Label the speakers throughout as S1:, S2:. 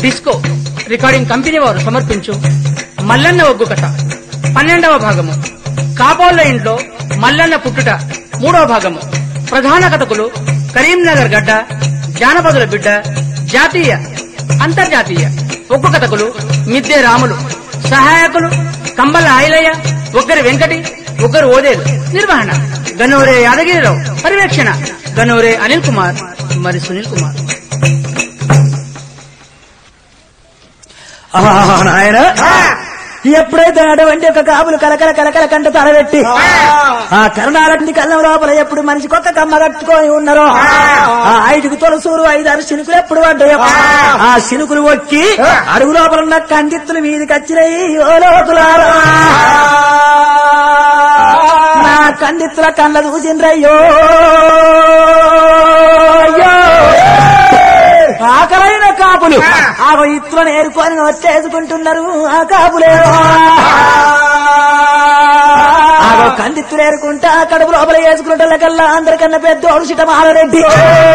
S1: Disco recording company వారు సమర్పించు మల్లన్న ఒగ్గు కథ పన్నెండవ భాగము కాపోళ్ళ ఇంట్లో మల్లన్న పుట్టుట మూడవ భాగము ప్రధాన కథకులు కరీంనగర్ గడ్డ జానపదుల బిడ్డ జాతీయ అంతర్జాతీయ ఒగ్గు కథకులు మిద్దె రాములు సహాయకులు కంబల ఆయిలయ్య ఒక్కరి వెంకటి ఒకరు ఓదేలు నిర్వహణ గనోరే యాదగిరిరావు పర్యవేక్షణ గనోరే అనిల్ కుమార్ మరి సునీల్ కుమార్
S2: నాయన ఎప్పుడైతే అటువంటి ఒక కాపులు కలకల కలకల కంట తలబెట్టి ఆ కరుణాలక్ష్మి కళ్ళం లోపల ఎప్పుడు మనిషికి ఒక కమ్మ కట్టుకొని ఉన్నారో ఆ ఐదుకు తొలసూరు ఐదారు శినుకులు ఎప్పుడు పడ్డాయో ఆ శినుకులు వచ్చి అడుగు లోపల ఉన్న కందిత్తులు మీదికి వచ్చినాయి ఓ లోతులారా నా కందిత్తుల కళ్ళ చూసిండ్రయ్యో అయ్యో. ఆకలైన కాపులు ఆ ఇత్తులను ఏరుకొని వచ్చేసుకుంటున్నారు ఆ కాపులే ఆగో కందిత్తులు ఏరుకుంటా కడుపు లోపల వేసుకుంటా కల్లా అందరికన్నా పెద్ద ఒడుసిట మాలరెడ్డి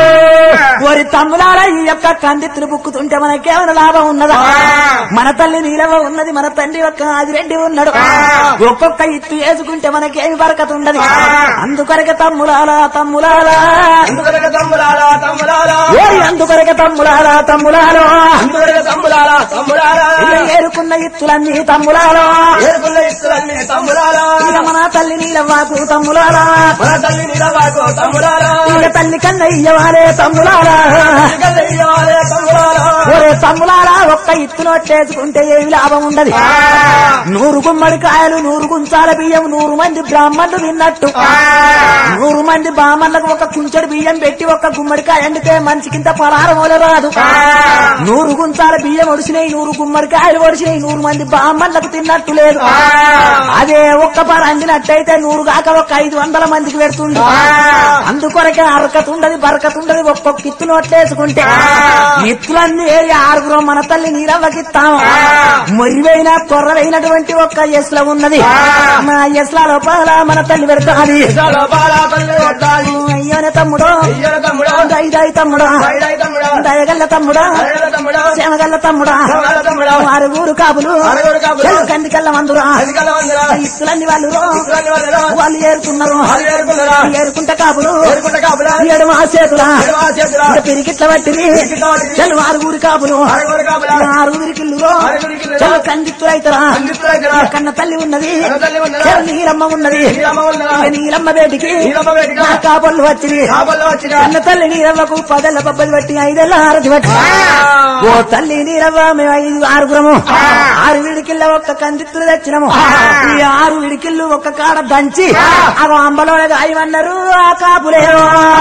S2: ఓరి తమ్ములారా ఈ యొక్క కందిత్తులు బుక్కుతుంటే మనకేమైనా లాభం ఉన్నదా మన తల్లి నీలవ ఉన్నది మన తండ్రి యొక్క ఆదిరెడ్డి ఉన్నాడు ఒక్కొక్క ఇత్తు వేసుకుంటే మనకేమి బరకత ఉండదు అందుకొరక తమ్ములాలా తమ్ములాలా
S3: అందుకొరక తమ్ములారా తమ్ములారా
S2: ఓరి అందుకొరక తమ్ములాలా తమ్ములాలో
S3: అందుకొరక తమ్ములారా తమ్ములారా
S2: ఇలా ఏరుకున్న ఇత్తులన్నీ తమ్ములాలో
S3: ఏరుకున్న ఇస్తులన్నీ తమ్ములారా
S2: ఇక మన తల్లి నీలవ్వాకు తమ్ములాలా
S3: మన తల్లి నిలవాకు తమ్ములారా
S2: ఇక తల్లి కన్నయ్యవాలే తమ్ములాలా
S3: ఇయ్యాలే తమ్ములారా
S2: ఒరే తమ్ములాలా ఒక్క ఇత్తు నోట్లేసుకుంటే ఏమి లాభం ఉండదు నూరు గుమ్మడికాయలు నూరు గుంచాల బియ్యం నూరు మంది బ్రాహ్మణులు తిన్నట్టు నూరు మంది బ్రాహ్మణులకు ఒక కుంచెడు బియ్యం పెట్టి ఒక గుమ్మడికాయ అండితే మనిషికింత పలారం రాదు నూరు గుంచాల బియ్యం ఒడిసినాయి నూరు గుమ్మడికాయలు ఒడిసినాయి నూరు మంది బ్రాహ్మణులకు తిన్నట్టు లేదు అదే ఒక్క పర అందినట్టయితే నూరు కాక ఒక ఐదు వందల మందికి పెడుతుంది అందుకొరకే అరకత ఉండదు బరకత ఉండదు ఒక్కొక్క ఇత్తు నోట్లేసుకుంటే ఇత్తులన్నీ ఏరి ఆరుగురు మన తల్లి నీరవ్వకిస్తాము మొరివైన కొర్రవైనటువంటి ఒక్క ఎస్ల ఉన్నది మన ఎస్ల లోపల మన తల్లి పెడతాది
S3: బాలా తల్లి వద్దాలి
S2: అయ్యోనే తమ్ముడు
S3: అయ్యో తమ్ముడా
S2: దైదాయి తమ్ముడా
S3: బయట తమ్ముడా
S2: దయగల్ల తమ్ముడా
S3: అయ్యో తమ్ముడా
S2: శమగల్ల తమ్ముడా
S3: శమగల్ల తమ్ముడా.
S2: ఆరుగురు కాపులు
S3: ఆరుగురు కాపులు.
S2: చెల్లు కందికల్ల మందురా
S3: అధికాల వందరా
S2: ఇత్తులన్నీ వాళ్ళు
S3: ఇస్తులన్నీ వాళ్ళరా
S2: వాళ్ళు ఏరుతున్నారు
S3: వాళ్ళు ఏరుకున్నారా
S2: ఏరుకుంట కాపులు
S3: ఏరుకుంట కాపులా
S2: ఏడు మా చేతులా
S3: ఎడమ చేతులా
S2: ఇంకా పిరికిట్ల పట్టిరి
S3: పిరికిట్ల పట్టిరి.
S2: చెల్లు ఆరుగురు కాపులు
S3: ఆరుగురు కాపులా.
S2: ఆరుగురి కిల్లులో
S3: ఆరుగురి కిల్లులో.
S2: చెల్లు కందిత్తులు అయితరా
S3: కందిత్తులు అయితరా.
S2: కన్న తల్లి ఉన్నది
S3: కన్న తల్లి ఉన్నదా?
S2: చెల్లు నీలమ్మ ఉన్నది
S3: నీలమ్మ ఉన్నదా?
S2: ఇక నీలమ్మ బేటికి
S3: నీలమ్మ బేటికి.
S2: నా కాపళ్ళు వచ్చిరి
S3: కాపల్లో వచ్చిన
S2: కన్న తల్లి నీరవ్వకు పదేళ్ల పబ్బది బట్టి ఐదేళ్ల హారతి బట్టి ఓ తల్లి నీరవ్వ మేము ఐదు ఆరుగురము ఆరు విడికిళ్ళ ఒక్క కందిత్తులు తెచ్చినము ఈ ఆరు విడికిళ్ళు ఒక్క కాడ దంచి అవి అంబలో గాయమన్నారు ఆ కాపులేవో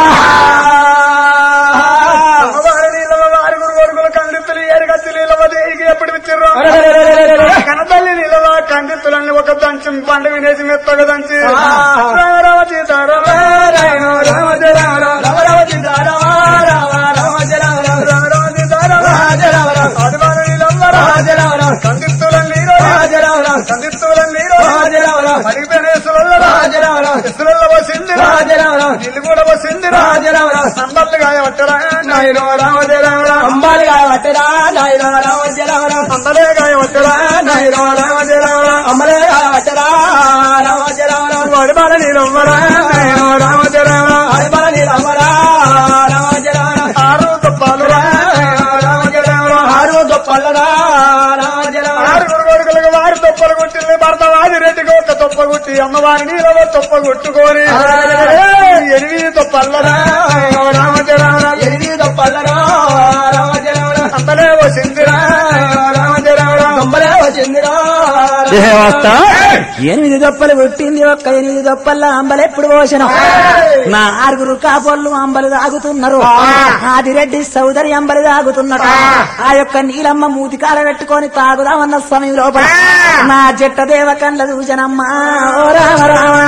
S4: అమ్మవారి నీళ్ళవ ఆరుగురు కొడుకులు కందిత్తులు ఏరుగత్తి నీళ్ళవ దేనికి ఎప్పుడు ఇచ్చారు కనతల్లి నీళ్ళవ కందిత్తులన్నీ ఒక దంచి పండుగ వినేసి మెత్తగా దంచి రామ సీతారామ రామ రామ జయ రామ రామ రామ సీతారామ రామ రామ జయ రామ రామ రామ సీతారామ రామ రామ ఆదివారం నీళ్ళవ రాజ రామ రామ కందిత్తులన్నీ రాజ రామ రామ కందిత్తులన్నీ రాజ రామ రామ మరిగిపోయిన ఇసులల్ల రాజ రామ రామ ఇసులల్ల వసింది రాజ రామ రామ ఇల్లు కూడా వసింది రాజ రామ రామ సంబర్లు గాయవట్టరా నాయన రామ జయ రామ రామ
S3: అంబాలిగా వట్టరా నాయన రామ జయ రామ రామ
S4: సంబలే గాయవట్టరా నాయన రామ జయ రామ రామ
S3: అమ్మలేగా వట్టరా రామ జయ రామ రామ
S4: వడిబాల నీలవ్వరా నాయన రామ జయ రామ రామ
S3: హరిబల నీలమ్మరా రామ జయ రామ రామ
S4: ఆరు తప్పాలు రామ జయ రామ రామ
S3: ఆరు దొప్పల్లరా రామ జయ రామ రామ
S4: ఆరుగురు కొడుకులకు వారి తొప్పలు కొట్టింది భర్త వాదిరెడ్డికి ఒక తొప్ప కొట్టి అమ్మవారి నీళ్ళలో తొప్ప కొట్టుకొని ఎనిమిది తొప్పల్లరా రామ జయ రామ రామ
S3: ఎనిమిది దొప్పల్లరా రామ జయ రామ రామ
S4: సంబలే వసిందిరా రామ జయ రామ రామ
S3: అంబలే వచ్చిందిరా
S2: దేవస్థ ఎనిమిది దొప్పలు పుట్టింది ఒక్క ఎనిమిది దొప్పల్ల అంబలు ఎప్పుడు పోషణం నా ఆరుగురు కాపోళ్ళు అంబలు తాగుతున్నారు ఆదిరెడ్డి సౌదరి అంబలు తాగుతున్నారు ఆ యొక్క నీలమ్మ మూతి కాల పెట్టుకొని తాగుదామన్న సమయం లోపల నా జట్ట దేవ కండ్ల చూచనమ్మా ఓ రామ రామ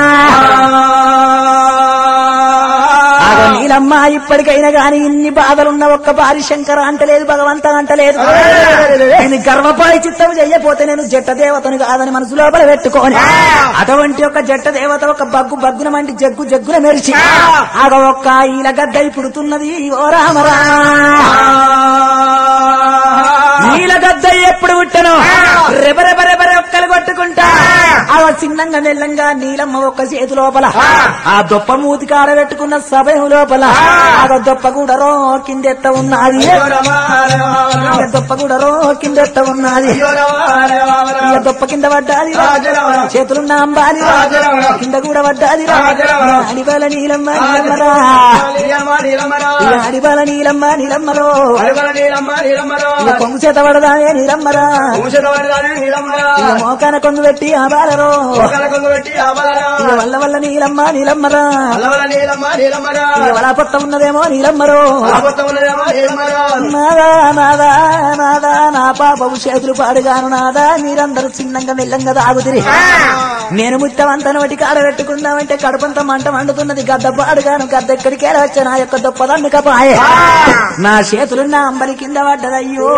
S2: ఆగో నీలమ్మ ఇప్పటికైనా గాని ఇన్ని బాధలున్న ఒక్క బారి శంకర అంటలేదు భగవంత అంటలేదు నేను గర్వపాయి చిత్తం చెయ్యపోతే నేను జట్ట దేవతను కాదని మనసు లోపల పెట్టుకోని అటువంటి ఒక జట్ట దేవత ఒక బగ్గు బగ్గున మంటి జగ్గు జగ్గున మెరిచి ఆగ ఒక్క ఈల గద్దై పుడుతున్నది ఓ రామ రామ గద్ద ఎప్పుడు పుట్టను రెబరెబ రెబరె ఒక్కలు కొట్టుకుంటా ఆ చిన్నంగా మెల్లంగా నీలమ్మ ఒక్క చేతి లోపల ఆ దొప్ప మూతి కాడ పెట్టుకున్న సభయం లోపల ఆ దొప్ప కూడా రో కిందెత్త ఉన్నది ఇక దొప్ప కూడా రో కిందెత్త ఉన్నది ఇక దొప్ప కింద పడ్డాది చేతులున్న అంబాలి కింద కూడా పడ్డాది అడిబాల నీలమ్మ నీలమ్మరా ఇక అడిబాల నీలమ్మ నీలమ్మరో ఇక కొంగు చేత పడదానే నీలమ్మరా ఇక మోకాన కొంగు పెట్టి ఆ బాలరో ఇక వల్ల వల్ల నీలమ్మ నీలమ్మరా ఇక వల పొట్ట ఉన్నదేమో నీలమ్మరో నాదా నాదా నాదా నా పాపపు చేతులు పాడుగాను నాదా మీరందరూ చిన్నంగా మెల్లంగా తాగుతిరి నేను ముత్తమంతను ఒకటి కాడ పెట్టుకుందామంటే కడుపంత మంట మండుతున్నది గద్ద పాడుగాను గద్ద ఎక్కడికి వచ్చా నా యొక్క దొప్పదండు కపాయే నా చేతులు నా అంబలి కింద పడ్డదయ్యో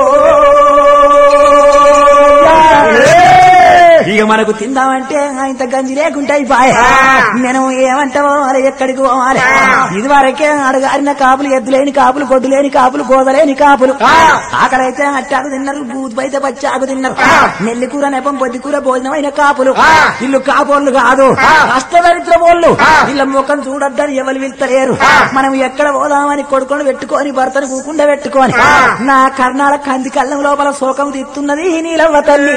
S2: ఇక మనకు తిందామంటే ఇంత గంజి లేకుంటే అయిపోయే నేను ఏమంటావో అరే ఎక్కడికి పోవాలి ఇది వరకే అడగారిన కాపులు ఎద్దులేని కాపులు గొడ్డు లేని కాపులు గోదలేని కాపులు ఆకలైతే అట్టాకు తిన్నారు బూత్ అయితే పచ్చాకు తిన్నారు నెల్లి కూర నెపం పొద్దు కూర భోజనమైన కాపులు ఇల్లు కాపోళ్ళు కాదు అష్టదరిద్ర పోళ్ళు వీళ్ళ ముఖం చూడొద్దని ఎవరు వెళ్తలేరు మనం ఎక్కడ పోదామని కొడుకొని పెట్టుకొని భర్తను కూకుండా పెట్టుకొని నా కర్ణాల కంది కళ్ళం లోపల శోకం తిత్తున్నది నీలవ్వ తల్లి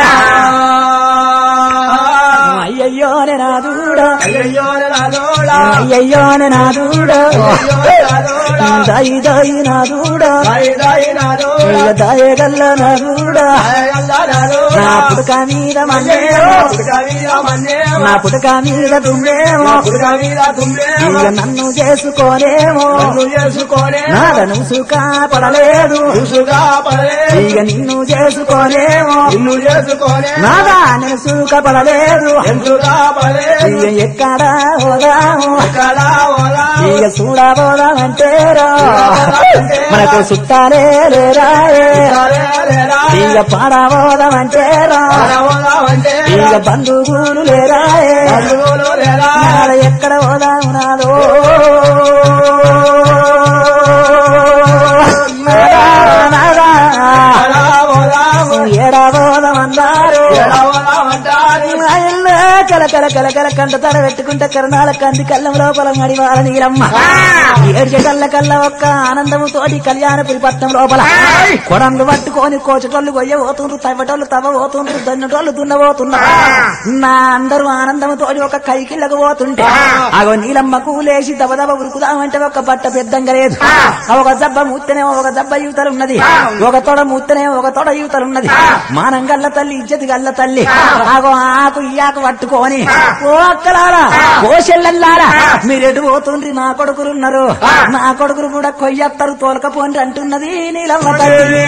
S2: అయ్యయ్యో నాదుడా అయ్యయ్యో నాదుడా దాయి దాయి నాదుడా దాయగల్ల నాదుడా నా పుడక మీద మన్నేమో నా పుడక మీద దుమ్మేమో ఇక నన్ను చేసుకోనేమో నాదను సుఖ పడలేదు ఇక నిన్ను చేసుకోనేమో నాదా నేను సుఖ పడలేదు ఇక ఎక్కడ పోదాము ఇక చూడబోదామంటేరా మనకు చుట్టాలే లేరాయే ఇక పాడబోదామంటేరా ఇక బంధువులు లేరాయే నాడ ఎక్కడ పోదాము నాదో నాదా, నాదా. ఏడా పోదామన్నారు మా ఇల్లు కల కల కల కల కంట తడ పెట్టుకుంటే కరణాల కంది కళ్ళం లోపల మడివాల నీరమ్మ ఏడ్చే కళ్ళ కళ్ళ ఒక్క ఆనందము తోటి కళ్యాణపురి పట్నం లోపల కొడంలు పట్టుకొని కోచటోళ్ళు గొయ్య పోతుండ్రు తవ్వటోళ్ళు తవ్వ పోతుండ్రు దన్నటోళ్ళు దున్నబోతున్నారు నా అందరూ ఆనందము తోటి ఒక కైకిళ్ళకు పోతుంటే అగో నీలమ్మకు లేచి దబ దబ ఉరుకుదామంటే ఒక బట్ట పెద్దంగా లేదు ఒక దెబ్బ మూత్తనేమో ఒక దెబ్బ యువతలు ఉన్నది ఒక తొడ మూత్తనేమో ఒక తొడ యువతలు ఉన్నది మానం గల్ల తల్లి ఇజ్జతి గల్ల తల్లి ఆగో ఆకు ఈ ఆకు పట్టుకొని ఓ అక్కలారా ఓ చెల్లెల్లారా మీరెటు పోతుండ్రి నా కొడుకులు ఉన్నారు నా కొడుకులు కూడా కొయ్యత్తరు తోలకపోండి అంటున్నది నీలమ్మ తల్లి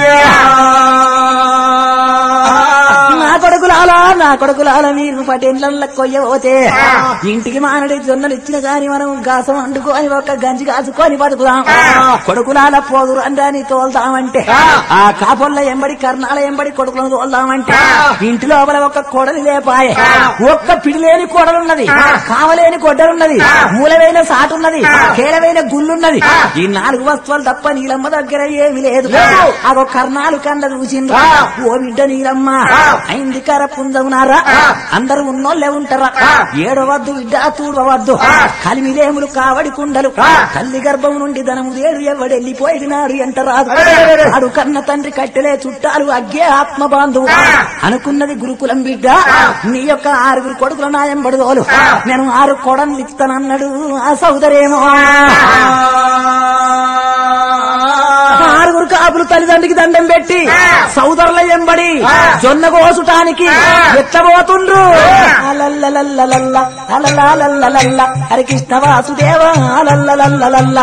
S2: నా కొడుకులాలా నా కొడుకులాల మీరు పటేళ్ళ కొయ్యబోతే ఇంటికి మానడి జొన్నలు ఇచ్చిన గాని మనం గాసం వండుకొని ఒక గంజి కాసుకొని బతుకుదాం కొడుకులాల పోదురు అందాని తోల్దామంటే ఆ కాపుల్ల ఎంబడి కర్ణాల ఎంబడి కొడుకులను తోల్దామంటే ఇంటి లోపల ఒక కొడలి లేపాయే ఒక్క పిడిలేని కొడలున్నది కావలేని కొడ్డలున్నది మూలమైన సాటున్నది కేలమైన గుళ్ళున్నది ఈ నాలుగు వస్తువులు తప్ప నీలమ్మ దగ్గర ఏమి లేదు అగో కర్ణాలు కండ చూసిండ్రు ఓ బిడ్డ నీలమ్మ అయింది కర పుంజమునారా అందరూ ఉన్నోళ్ళే ఉంటారా ఏడవద్దు బిడ్డ తూడవద్దు కలిమిలేములు కావడి కుండలు తల్లి గర్భం నుండి ధనము దేడు ఎవడెళ్ళిపోయినాడు ఎంత రాదు ఆడు కన్న తండ్రి కట్టెలే చుట్టాలు అగ్గే ఆత్మ బాంధువు అనుకున్నది గురుకులం బిడ్డ నీ యొక్క ఆరుగురు కొడుకుల నాయం పడుదోలు నేను ఆరు కొడలు ఇస్తానన్నాడు ఆ సోదరేమో ఆరుగురు కాపులు తల్లిదండ్రికి దండం పెట్టి సౌదరుల ఎంబడి జొన్న కోసుటానికి ఎత్తబోతుండ్రు అలల్లలల్లలల్ల, అలలాలల్లలల్ల, హరికృష్ణ వాసుదేవ అలల్లలల్లలల్ల.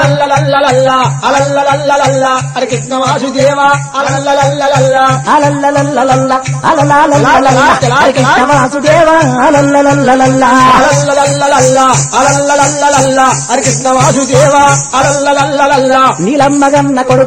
S3: హరే కృష్ణ వాసుదేవ అలల్లలల్లలల్ల
S2: అలల్లలల్లలల్ల, అలలాలల్లలల్ల, హరికృష్ణ వాసుదేవ అలల్లలల్లలల్ల.
S3: అలల్లలల్లలల్ల అలల్లలల్లలల్ల హరే కృష్ణ వాసుదేవ అలల్లలల్లలల్ల
S2: నీలమ్మగన్న కొడుకులు నీ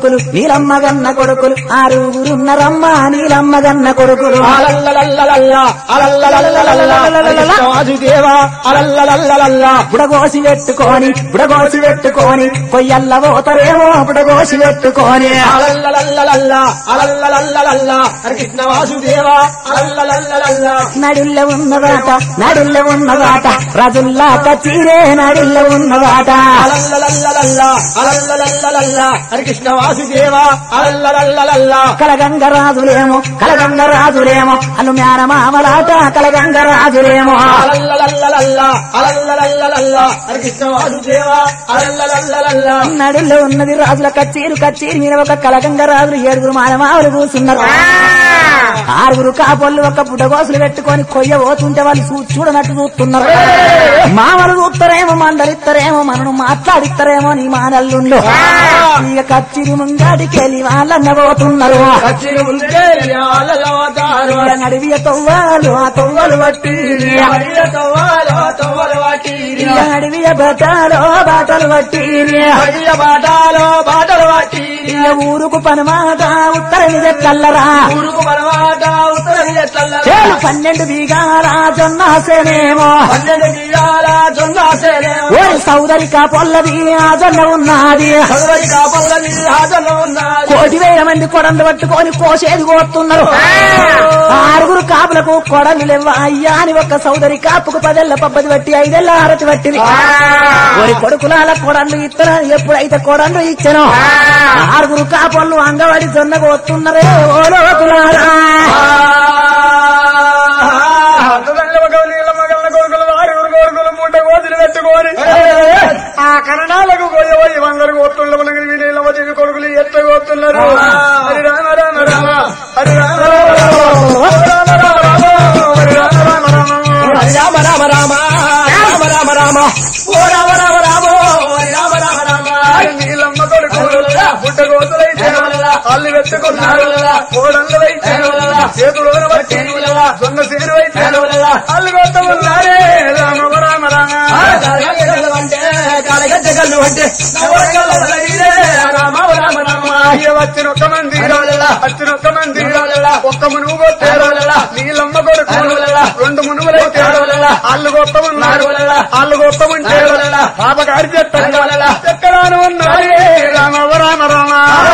S2: నీలమ్మ గన్న కొడుకులు ఆరుగురున్నరమ్మ నీలమ్మ గన్న కొడుకులు
S3: అలల్లలల్లలల్ల, అలల్లలల్లలల్ల, వాసుదేవా అలల్లలల్లలల్ల.
S2: బుడగోసి పెట్టుకొని బుడగోసి పెట్టుకొని కొయ్యల్ల పోతరేమో బుడగోసి పెట్టుకొని
S3: అలల్లలల్లలల్ల, అలల్లలల్లలల్ల. హరి కృష్ణ వాసుదేవా అలల్లలల్లలల్ల.
S2: నడిల్ల ఉన్నదాట నడిల్ల ఉన్నదాట రజుల్లా కచీరే నడిల్ల ఉన్నదాట
S3: అలల్లలల్లలల్ల, అలల్లలల్లలల్ల. హరి కృష్ణ వాసుదేవా అలల్లలల్లలల్ల.
S2: కలగంగరాజులేమో కలగంగరాజులేమో అల్లు మేనమామలాట కలగంగరాజులేమో
S3: అలల్లలల్లలల్ల, అలల్లలల్లలల్ల. హరి కృష్ణ వాసుదేవా అలల్లలల్లలల్ల.
S2: నడుల్లో ఉన్నది రాజుల కచ్చీరు కచ్చీరు మీద ఒక కలకంగ రాజులు ఏడుగురు మానమావులు కూర్చున్నారు ఆరుగురు కాపళ్ళు ఒక బుడగోసులు పెట్టుకొని కొయ్య పోతుంటే వాళ్ళు చూ- చూడనట్టు చూస్తున్నారు మామలు చూస్తారేమో మందలిస్తారేమో మనను మాట్లాడిస్తారేమో నీ మానల్లుండు ఇక కచ్చిరి ముంగాడికెళ్ళి వాళ్ళన్న పోతున్నారు
S3: కచ్చిరి ముందే అలలవతారు.
S2: ఇక నడివియ తవ్వాలు ఆ తవ్వలు బట్టి
S3: హరియ తవ్వాలో తవ్వలు వాటిరి.
S2: ఇక నడివియ బటాలో బాటలు బట్టి
S3: హరియ బాటలో బాటలు వాటిరి.
S2: ఇక ఊరుకు పనమాట ఉత్తరని కల్లరా
S3: ఊరుకు మనమాట ఉత్తరం ఎట్లల్ల.
S2: చేలు పన్నెండు బీగాల జొన్నాసేనేమో
S3: పన్నెండు బియ్యాల జొన్న సేనేమో.
S2: ఓరి సౌదరిక పొల్లది ఆ జొన్న ఉన్నది
S3: చదువరి కాపల్లని హాజరు ఉన్నది.
S2: కోటి వేల మంది కొడంలు పట్టుకొని కోసేది కోస్తున్నారు ఆరుగురు కాపులకు కొడలు లేవు అయ్యా అని ఒక సౌదరి కాపుకు పదేళ్ల పబ్బది బట్టి ఐదేళ్ల ఆరతి పట్టింది ఓరి కొడుకులాల కొడంలు ఇత్తన ఎప్పుడైతే కొడంలు ఇచ్చను ఆరుగురు కాపులు అంగవాడి జొన్న కోస్తున్నారే ఓ లోకులారా
S4: అందువల్ల ఒక నీళ్ళ మగళ్ళ కొడుకులు వారి ఊరు కొడుకులు మూట కోతులు పెట్టుకొని ఆ కరణాలకు పోయి వందరు కోతుళ్ళు మనకి వీళ్ళ వచ్చి కొడుకులు ఎట్ట కోతున్నారు హరి రామ రామ రామ హరి రామ రామ రామ రామ రామ రామ హరి రామ రామ రామ
S3: రామ రామ రామ రామ రామ రామ ఓ రామ రామ రామ ఓ రామ రామ రామ
S4: నీళ్ళమ్మ కొడుకులు పుట్ట కోతులైతే అల్లు పెట్టుకున్నారు కోడళ్ళైతే చేతులు బట్టి సొన్న సేను అయితే అల్లు కొత్త ఉన్నారే రామ రామ రామ
S3: అంటే కాడగడ్డగల్లు అంటే రామ రామ రామ
S4: అయ్య వచ్చిన ఒక్క మంది వచ్చిన ఒక్క మంది ఒక్క మునుగు కొట్టారు నీళ్ళమ్మ కొడుకు రెండు మునుగులైతే అల్లు గొప్ప ఉన్నారు అల్లు గొప్ప ఉంటే పాపగారి చెప్తారు ఎక్కడాను ఉన్నారు రామ రామ రామ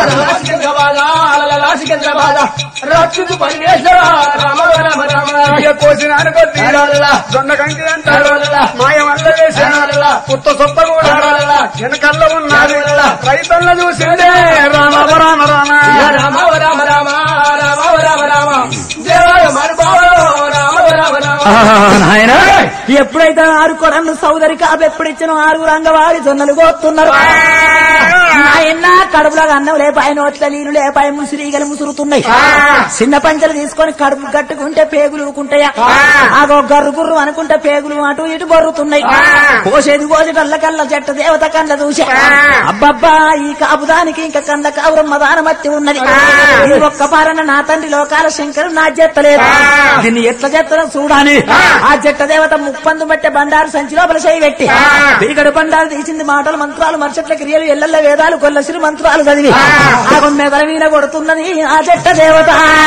S3: రాక్షసు పరమేశ్వర రామ రామ రామ
S4: అయ్య కోసినాను కొద్ది జొన్న కంకి అంటారు మాయ వల్ల వేశారు పుత్త సొప్ప కూడా వెనకల్ల ఉన్నారు రైతన్న చూసిందే రామ రామ రామ
S3: రామ రామ రామ రామ రామ రామ దేవాయ మరుభావ రామ రామ రామ
S2: నాయన ఎప్పుడైతే ఆరు కొడలు సౌదరి కాపు ఎప్పుడు ఇచ్చిన ఆరుగురు అంగవాడి జొన్నలు కోస్తున్నారు నాయన కడుపులో అన్నం లేపాయి నోట్ల నీళ్లు లేపాయి ముసిరీగలు ముసురుతున్నాయి చిన్న పంచలు తీసుకొని కడుపు కట్టుకుంటే పేగులు ఊరుకుంటాయా ఆగో గర్రు గుర్రు అనుకుంటే పేగులు అటు ఇటు బొర్రుతున్నాయి కోసేది కోసి కళ్ళ చెట్ట దేవత కళ్ళ చూసే అబ్బబ్బా ఈ కాపుదానికి ఇంకా కంద కావురమ్మ దానమత్తి ఉన్నది ఈ ఒక్క పారన నా తండ్రి లోకాల శంకరు నా చెత్తలేదు దీన్ని ఎట్ల చెత్తలో చూడాలి ఆ చెట్ట దేవత ముప్పందు బట్టే బండారు సంచి లోపల చేయి పెట్టి పిరిగడు బండారు తీసింది మాటలు మంత్రాలు మరుసట్ల క్రియలు ఎల్లెల్ల వేదాలు కొల్లసిరి మంత్రాలు చదివి ఆ మెదల మీద కొడుతున్నది ఆ చెట్ట దేవత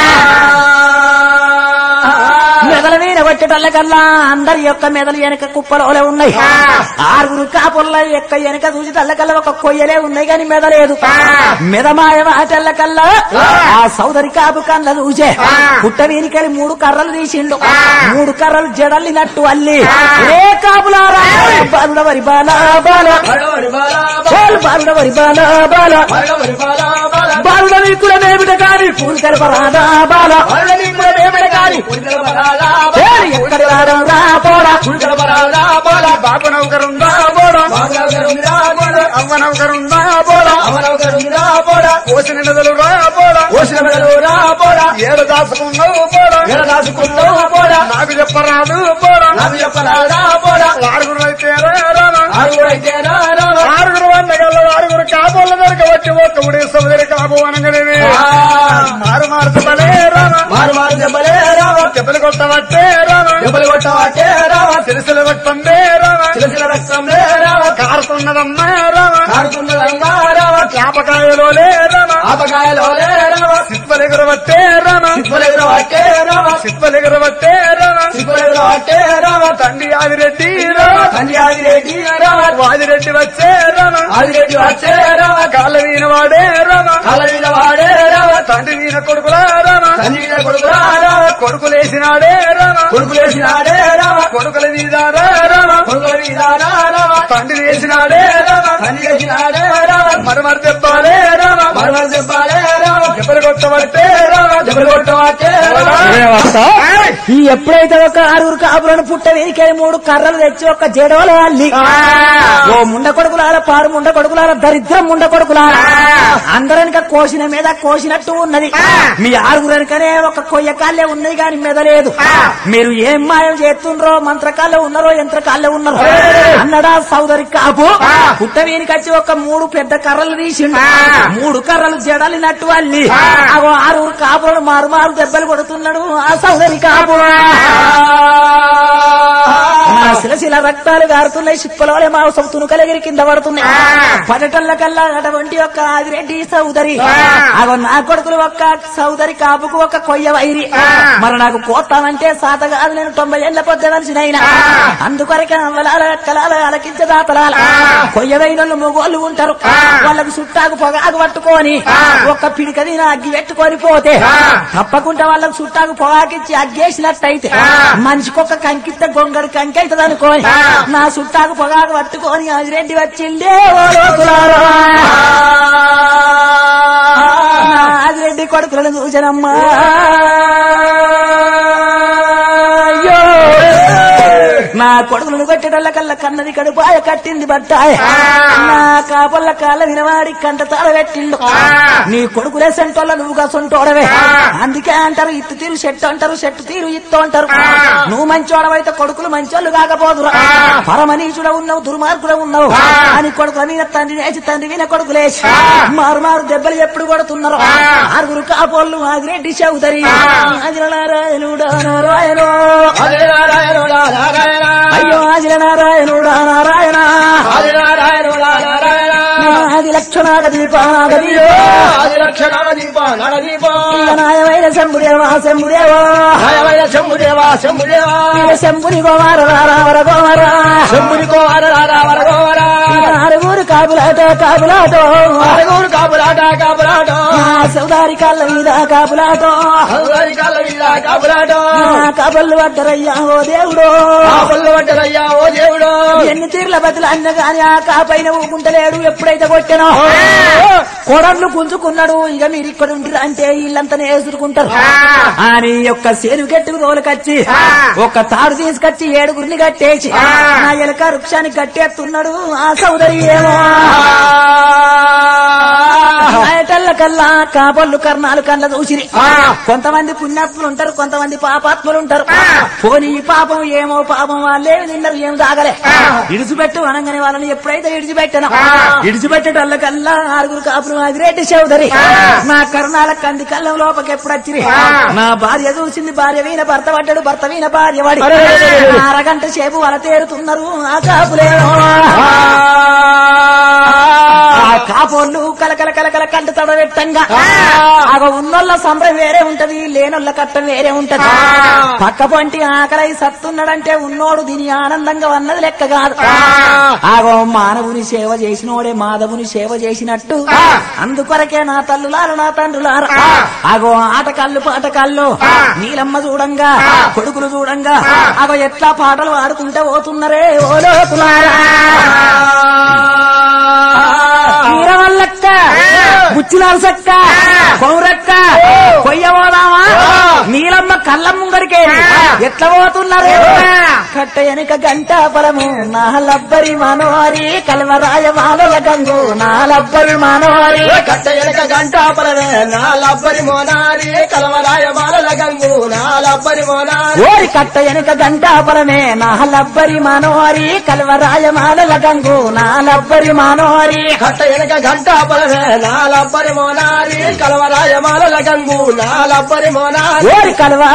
S2: మెదల మీద కొట్టేటల్లకల్లా అందరి యొక్క మెదలు వెనక కుప్పలోలే ఉన్నాయి ఆరుగురు కాపుల్ల యొక్క వెనక చూసి తల్లకల్లా ఒక కొయ్యలే ఉన్నాయి కానీ మెదలేదు మెదమాయ వాటల్లకల్లా ఆ సౌదరి కాపు కళ్ళ చూసే పుట్ట వీనికలి మూడు కర్రలు తీసిండు మూడు కర్రలు జడల్లినట్టు అల్లి ఏ కాపులారా బాలుడ వరి బాల బాల చాలు బాలుడ వరి బాల బాల బాలుడ నీకులమేమిట కాని పూలు కలపరాదా బాల చేరు ఎక్కడి రాడం రా పోడా
S4: బాబు నౌకరుందా బోడా అవ్వ నౌకరుందా బోడా కోసిన నెదలు రా బోడా ఏడు దాచుకున్నావు బోడా నాకు చెప్పరాదు బోడా ఆరుగురు అయితే ఆరుగురు వందగల్ల ఆరుగురు కాపుల దొరక వచ్చి ఒక్క ఉడే సముదరి కాపు అనగలేవి మారు మారుత బలే రామ దెబ్బలు కొట్టవచ్చే రామ తెలుసులు కొట్టందే రామ కారుతున్నదమ్మా రామ ఆపకాయలో లే రమ
S3: ఆపకాయలో రామ
S4: సిప్పలెగరవట్టే రమ
S3: సిప్పులెగురు పట్టే రామ
S4: సిప్పలెగరవట్టే రమ
S3: సిప్పులెగురు పట్టే రామ
S4: తండ్రి ఆదిరెడ్డి రమ
S3: తండ్రి ఆదిరెడ్డి రామ
S4: వాదిరెడ్డి వచ్చే రమ
S3: ఆదిరెడ్డి వచ్చే రామ
S4: కాళ్ళ వీణ వాడే రమ
S3: కాల మీద వాడే రామ
S4: తండ్రి వీణ కొడుకుల రమ
S3: తండ్రి మీద కొడుకురా రామ
S4: కొడుకులేసినాడే రమ
S3: కొడుకు వేసినాడే రామ
S4: కొడుకుల మీద రమ
S3: కొడుకుల మీద రామ
S4: తండ్రి వేసినాడే రమ
S3: తండ్రి వేసినాడే రామ
S4: మరమరు చెప్పాలే రమ
S3: మరమలు చెప్పాలే రామ
S4: ఎవరు కొట్టబడితే రమ
S3: దెబ్బలు కొట్టవాటే
S2: ఈ ఎప్పుడైతే ఒక ఆరుగురు కాపులను పుట్ట వెనికే మూడు కర్రలు తెచ్చి ఒక జడవల అల్లి ఓ ముండ కొడుకులార పారు ముండ కొడుకులార దరిద్రం ముండ కొడుకులార అందరనిక కోసిన మీద కోసినట్టు ఉన్నది మీ ఆరుగురనికనే ఒక కొయ్య కాళ్ళే ఉన్నది కాని మెదలేదు మీరు ఏం మాయం చేస్తుండ్రో మంత్రకాళ్ళే ఉన్నారో యంత్రకాళ్ళే ఉన్నారో అన్నడా సౌదరి కాపు పుట్ట వీనికచ్చి ఒక మూడు పెద్ద కర్రలు తీసిండు మూడు కర్రలు జడలినట్టు అల్లి అగో ఆరుగురు కాపులను మారు మారు దెబ్బలు కొడుతున్నాడు ఆ సౌదరి కాపు నా శిలశిల రక్తాలు గారుతున్నాయి సిప్పలోనే మాంసం తునుకలగిరి కింద పడుతున్నాయి పడటల్ల కల్లా అటువంటి ఒక ఆదిరెడ్డి సౌదరి అగో నా కొడుకులు ఒక్క సౌదరి కాపుకు ఒక కొయ్య వైరి మరి నాకు కోతానంటే సాత కాదు నేను తొంభై ఏళ్ల పొద్దునైనా అందుకొరకే అవ్వలాల అక్కలాల అలకించదాతలాల కొయ్య వైనోళ్ళు మొగోళ్ళు ఉంటారు వాళ్ళకు చుట్టాకు పొగాకు పట్టుకొని ఒక్క పిడికది అగ్గి పెట్టుకొని పోతే తప్పకుండా వాళ్ళకు చుట్టాకు పొగాకిచ్చి అగ్గేసినట్టయితే మనిషికొక కంకిస్తే గొంగడి కంకి అవుతుంది అనుకోని నా చుట్టాకు పొగాకు పట్టుకొని ఆదిరెడ్డి వచ్చిండే ఓ లోకులారా. నా ఆదిరెడ్డి కొడుకులను చూచనమ్మా అయ్యో. నా కొడుకులను కొట్టేటల్ల కల్లా కన్నది కడుపాయ కట్టింది బట్టాయ నా కాపల్ల కాళ్ళ వినవాడి కంట తాళ పెట్టిండు నీ కొడుకులే సెంటోళ్ళ నువ్వు కసంటోడవే అందుకే అంటారు ఇత్తు తీరు చెట్టు అంటారు చెట్టు తీరు ఇత్తు అంటారు నువ్వు మంచోడవైతే కొడుకులు మంచోళ్ళు కాకపోదురా పరమనీచుడ ఉన్నావు దుర్మార్గుడ ఉన్నావు అని కొడుకుల మీద తండ్రి వేసి తండ్రి మీద కొడుకులేసి మారు మారు దెబ్బలు ఎప్పుడు కొడుతున్నారు ఆరుగురు కాపోళ్ళు ఆదిరెడ్డి చౌదరి ఆదిల నారాయణుడా నారాయణ
S3: అదే నారాయణుడా నారాయణ
S2: అయ్యో ఆదిల నారాయణుడా నారాయణ
S3: ఆది నారాయణుడా నారాయణ
S2: ఆది లక్షణాగ దీపాగ దీప
S3: ఆది రక్షణ దీప నడదీప
S2: నాయమైన శంభుదేవా శంభుదేవా
S3: నాయమైన శంభుదేవా శంభుదేవా
S2: శంభుని గోవార రావర గోవర
S3: శంభుని కోవర రావర గోవర
S2: ఆరుగురు కాపులాట కాపులాటో
S3: అరుగురు కాపులాట కాపులాట
S2: సౌదారి కాళ్ళ మీద కాపులాటో
S3: అరుగారి కాళ్ళ మీద కాపులాట
S2: కబళ్ళు పడ్డరయ్యా ఓ దేవుడు
S3: కాపుల్లో పడ్డరయ్యా ఓ దేవుడు
S2: ఎన్ని తీర్ల బతులు అన్న గాని ఆ కాపైన ఊకుంటలేడు ఎప్పుడైతే కొట్టానో కొడర్లు గుంజుకున్నాడు ఇక మీరు ఇక్కడ ఉంటారు అంటే వీళ్ళంతా వేసుకుంటారు అని యొక్క సేను గట్టుకు తోలుకొచ్చి ఒక తాడు తీసుకొచ్చి ఏడుగురిని కట్టేసి నా ఎలక వృక్షానికి కట్టేస్తున్నాడు ఆ సౌదరి ఏమో ఆయటల్ల కల్లా కాపళ్ళు కర్ణాలు కళ్ళ చూసిరి కొంతమంది పుణ్యాత్ములు ఉంటారు కొంతమంది పాపాత్ములు ఉంటారు పోనీ ఈ పాపం ఏమో పాపం వాళ్ళేమి తిన్నారు ఏం తాగలే ఇడిచిపెట్టు అనగానే వాళ్ళని ఎప్పుడైతే ఇడిచిపెట్టాను ఇడిచిపెట్టేటల్ల కల్లా ఆరుగురు కాపురం ఆదిరెడ్డి చౌదరి నా కర్ణాల కంది కళ్ళం లోపకి ఎప్పుడు వచ్చిరి నా భార్య చూసింది భార్య వీణ భర్త పడ్డాడు భర్త వీణ భార్య వాడి అరగంట సేపు వల తేరుతున్నారు ఆ కాపులేమో ఆ కాపోళ్ళు కలకల కలకల కంట తడబెట్టంగా ఆగ ఉన్నోళ్ళ సంబరం వేరే ఉంటది లేనోళ్ళ కట్టం వేరే ఉంటది పక్క పొంటి ఆకలై సత్తున్నాడంటే ఉన్నోడు దీని ఆనందంగా అన్నది లెక్క కాదు ఆగో మానవుని సేవ చేసినోడే మాధవుని సేవ చేసినట్టు అందుకొరకే నా తల్లులార నా తండ్రులార ఆగో ఆటకాళ్ళు పాటకాళ్ళు నీలమ్మ చూడంగా కొడుకులు చూడంగా ఆగో ఎట్లా పాటలు ఆడుకుంటే పోతున్నారే ఓ లోతులారా వీరవల్లక్క బుచ్చిలాల్సక్క కౌరక్క కొయ్య పోదామా నీలమ్మ కళ్ళ ముంగడికే ఎట్లా పోతున్నారు కట్ట వెనుక గంట పొలము నా లబ్బరి మనోహరి కల్వరాయ మాలల గంగు నా లబ్బరి మనోహరి
S3: కట్ట ఎనక గంట పలనే నా లబ్బరి మోనారి కలవరాయ మాలల గంగు నా లబ్బరి మోనారి
S2: ఓరి కట్ట వెనుక గంట పొలమే నా లబ్బరి మనోహరి కల్వరాయ మాలల గంగు నా లబ్బరి మనోహరి
S3: కట్ట ఎనక గంట పలనే నా లబ్బరి మోనారి కలవరాయ మాలల గంగు నా లబ్బరి మోనారి
S2: ఓరి కలవా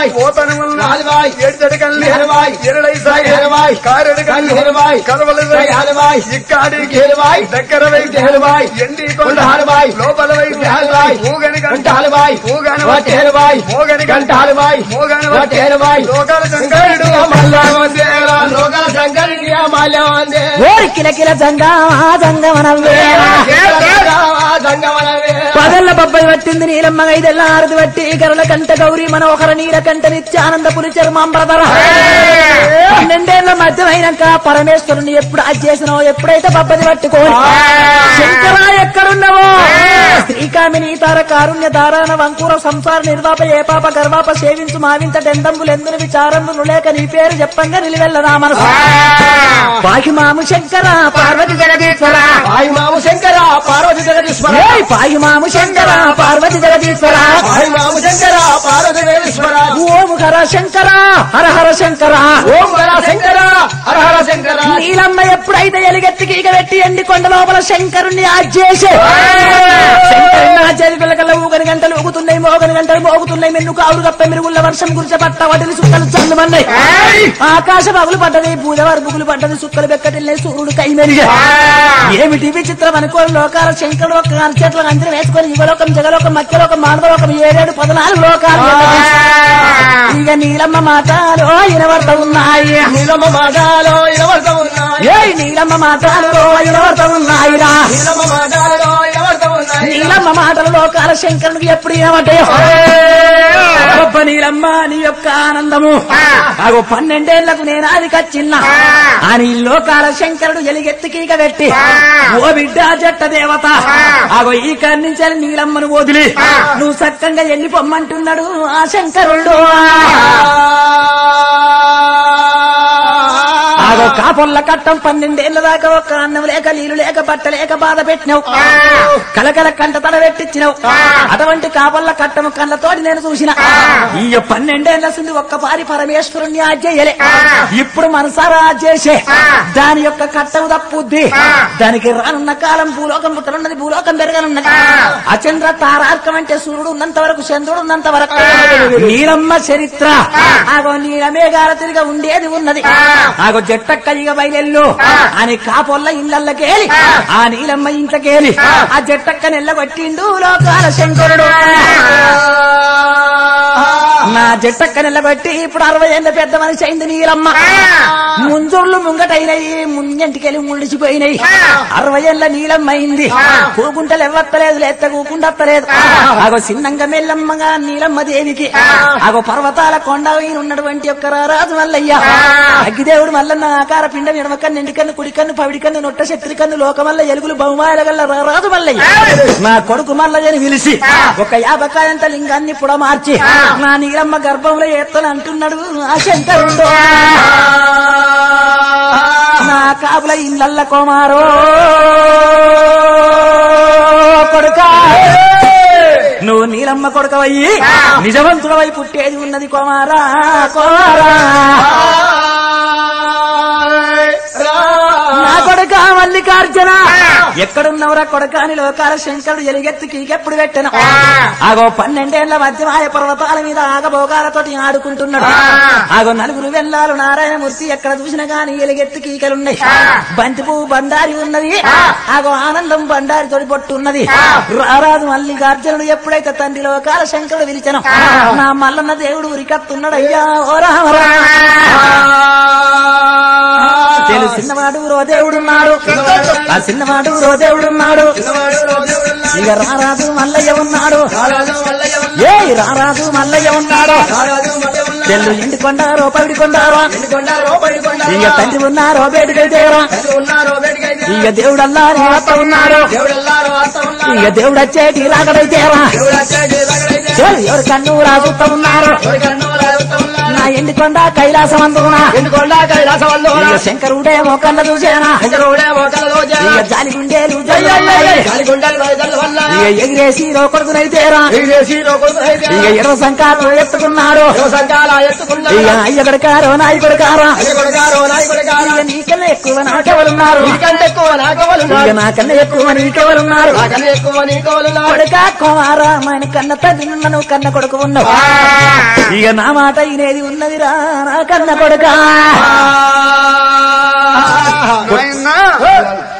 S3: నాలుబాయ్
S4: పోతని వల్ల
S3: నాలుబాయ్
S4: ఏడ్చడి కల్లి
S3: ఎరవాయ్
S4: ఎరడై సాయి
S3: ఎరవాయ్
S4: కారెడు
S3: కల్లి ఎరవాయ్
S4: కలవలు
S3: హలవాయ్
S4: ఇక్కాడి
S3: ఎరవాయ్
S4: దగ్గర వైపు
S3: హలవాయ్
S4: ఎండి
S3: కొండ హలవాయ్
S4: లోపల వైపు
S3: హలవాయ్
S4: ఊగని
S3: గంట హలవాయ్
S4: ఊగని
S3: వాటి హలవాయ్
S4: మోగని
S3: గంట హలవాయ్
S4: మోగని
S3: వాటి హలవాయ్
S4: లోకాల శంకరుడు
S3: మల్లవందేరా లోకాల శంకరుడికి మల్లవందే
S2: ఓరి కిలకిల జంగా జంగమనవే
S3: సంగమనవే
S2: పగళ్ళ బొబ్బై పట్టింది నీలమ్మ ఐదెల్ల ఆరది పట్టి గరుల కంట గౌరీ మనోహర నీల కంట నిత్యానంద పులి చర్మాంబరధర పన్నెండేళ్ల మధ్యమైనాక పరమేశ్వరుని ఎప్పుడు అది చేసినావో ఎప్పుడైతే బొబ్బది పట్టుకోని శంకర ఎక్కడున్నావో శ్రీకామిని తార కారుణ్య దారాన వంకూర సంసార నిర్వాప ఏ పాప గర్వాప సేవించు మావింత డెందంబులెందును విచారంబులు లేక నీ పేరు చెప్పంగా నిలివెల్ల నా మనసు పాకి మాము శంకర పార్వతి జగదీశ్వర
S3: ఆయి మాము శంకర పార్వతి జగదీశ్వర
S2: ఏయ్ పాయి మాము శంకర పార్వతి జగదీశ్వర
S3: ఆయి మాము శంకర పార్వతి జగదీశ్వర
S2: ఓం హర శంకర హర హర శంకర
S3: ఓం హర శంకర హర హర శంకర
S2: నీలమ్మ ఎప్పుడైతే ఎలుగెత్తి గీక పెట్టి ఎండి కొండ లోపల శంకరుణ్ణి ఆజ్యేసే శంకరుణ్ణి ఆచేది పిల్లకల్ల ఊగని గంటలు ఊగుతున్నాయి మోగని గంటలు మోగుతున్నాయి మెన్ను కావులు కప్ప మెరుగుళ్ళ వర్షం గురిచ పట్ట వాటిని సుక్కలు చల్లుమన్నాయి ఆకాశ పగులు పడ్డది పూజవారు బుగులు పడ్డది సుక్కలు బెక్కటిల్లాయి సూర్యుడు కై మెరిగా ఏమిటి విచిత్రం అనుకోని లోకాల శంకరుడు ఒక చేతుల అంచనా వేసుకొని యుగలోకం జగలోకం మధ్యలోకం మానవలోకం ఏడేడు పద్నాలుగు లోకాలు ఇక నీలమ్మ మాటలు వినబడతా ఉన్నాయి
S3: నీలమ్మ మాటాలో ఇనవర్తం ఉన్నాయి
S2: ఏ నీలమ్మ మాటలు వినబడతా ఉన్నాయిరా
S3: నీలమ్మ మాటాలో ఇనవర్తం ఉన్నాయి
S2: నీలమ్మ మాటలు లోకాల శంకరునికి ఎప్పుడు వినబడ్డాయో గొప్ప నీలమ్మ నీ యొక్క ఆనందము అగో పన్నెండేళ్లకు నేను అది కచ్చిన్నా అని లోకాల శంకరుడు ఎలిగెత్తికీక పెట్టి ఓ బిడ్డ జట్ట దేవత అగో ఈ నుంచి నీలమ్మను వదిలి నువ్వు సక్కంగా వెళ్ళిపోమ్మంటున్నాడు ఆ శంకరుడు ఆగో కాపొల్ల కట్టం పన్నెండేళ్ల దాకా ఒక్క అన్నం లేక నీళ్లు లేక బట్ట లేక బాధ పెట్టినావు కలకల కంట తడ పెట్టించినావు అటువంటి కాపొల్ల కట్టము కళ్ళతోటి నేను చూసిన ఈ పన్నెండేళ్ల సుంది ఒక్క పారి పరమేశ్వరుణ్ణి ఆజ్యలే ఇప్పుడు మనసారా ఆజ్యేసే దాని యొక్క కట్టము తప్పుద్ది దానికి రానున్న కాలం భూలోకం పుట్టనున్నది భూలోకం పెరగనున్నది అచంద్ర తారార్కం అంటే సూర్యుడు ఉన్నంత వరకు చంద్రుడు ఉన్నంత వరకు నీలమ్మ చరిత్ర ఆగో నీలమేఘాల తిరిగా ఉండేది ఉన్నది ఆగో జట్టక్క ఇక బయలెల్లు అని కాపొల్ల ఇళ్ళకేలి ఆ నీలమ్మ ఇంట్లోకేలి ఆ జట్టక్క నెల్లగొట్టిండు లోకాల శంకరుడు నా జట్టక్క నెల్లగొట్టి ఇప్పుడు అరవై ఏళ్ళ పెద్ద మనిషి అయింది నీలమ్మ ముంజుళ్ళు ముంగటైనయి ముంజంటికెళ్ళి ముడిచిపోయినాయి అరవై ఏళ్ళ నీలమ్మ అయింది కూకుంటలు ఎవ్వత్తలేదు లేత కూకుండత్తలేదు ఆగో చిన్నంగా మెల్లమ్మగా నీలమ్మ దేవికి ఆగో పర్వతాల కొండ పైన ఉన్నటువంటి యొక్క రారాజు మల్లయ్య అగ్గిదేవుడు మల్లన్న ఆకార పిండం ఎడమ కన్ను ఎండి కన్ను కుడి కన్ను పవిడి కన్ను నొట్ట శత్రి కన్ను లోకమల్ల ఎలుగులు బహుమాయల గల్ల రారాజు మల్లయ్య నా కొడుకు మల్లయ్యని పిలిచి ఒక యాభకాయంత లింగాన్ని పుడ మార్చి నా నీలమ్మ గర్భంలో ఎత్తని అంటున్నాడు ఆ శంకరుడు నా కాపుల ఇళ్ళల్ల కుమారో కొడుకా నువ్వు నీలమ్మ కొడుకవయ్యి నిజవంతుడవై పుట్టేది ఉన్నది కుమారా కుమారా నా కొడుక మల్లికార్జున ఎక్కడున్నవరా కొడుక అని లోకాల శంకరుడు ఎలుగెత్తి కీకెప్పుడు పెట్టను ఆగో పన్నెండేళ్ల మధ్యమాయ పర్వతాల మీద ఆగభోగాలతోటి ఆడుకుంటున్నాడు ఆగో నలుగురు వెళ్ళాలు నారాయణమూర్తి ఎక్కడ చూసినా గాని ఎలుగెత్తి కీకలున్నాయి బంతి పువ్వు బండారి ఉన్నది ఆగో ఆనందం బండారి తోడి పొట్టు ఉన్నది రారాజు మల్లికార్జునుడు ఎప్పుడైతే తండ్రి లోకాల శంకరుడు పిలిచను నా మల్లన్న దేవుడు ఉరికత్తున్నాడు అయ్యా ఓ రామరా తెలు చిన్నవాడు రో దేవుడున్నాడు ఆ చిన్నవాడు రో దేవుడున్నాడు ఇక రారాజు మల్లయ్య ఉన్నాడు ఏ రారాజు మల్లయ్య ఉన్నాడు తెల్లు ఇంటి కొండారో పవిడి కొండారో ఇక తండ్రి ఉన్నారో బేటికైతేరా ఇక దేవుడల్లా నీ వత్త ఉన్నాడు ఇక దేవుడు వచ్చేటి రాకడైతేరా చెల్ ఎవరు కన్ను రాజుతా ఉన్నారు నా ఎండి కొండ కైలాసం అందుకున్నా
S3: ఎందుకొండ కైలాసం వల్ల
S2: ఇక శంకరుడే మోకన్న చూసేనా
S3: శంకరుడే మోకాళ్ళలో చేరా.
S2: ఇక జాలి గుండేలు
S3: గాలిగుండలు వైదల వల్ల
S2: ఇక ఎగిరేసి రోకొడుకునైతేరా
S3: ఎగిరేసి రోగులు అయితే
S2: ఇక ఎర్ర సంకాలు ఎత్తుకున్నాడు
S3: సంకాల ఎత్తుకున్నాడు
S2: ఇక అయ్య కొడకారో నాయ కొడకారా
S3: అయ్య కొడుకారో నాయ కొడుకారో
S2: ఇక నీకన్నా ఎక్కువ నాకెవరున్నారు
S3: నీకంటే ఎక్కువ నాకెవరున్నారు
S2: ఇక నాకన్నా ఎక్కువ నీకెవరున్నారు
S3: నాకన్నా ఎక్కువ నీకెవరున్నారు
S2: కొడుక కుమారామాయన కన్న తల్లి నువ్వు కన్న కొడుకు ఉన్నావు ఇక నా మాట ఇనేది ఉన్నదిరా నా కన్న కొడుక
S4: నాయనా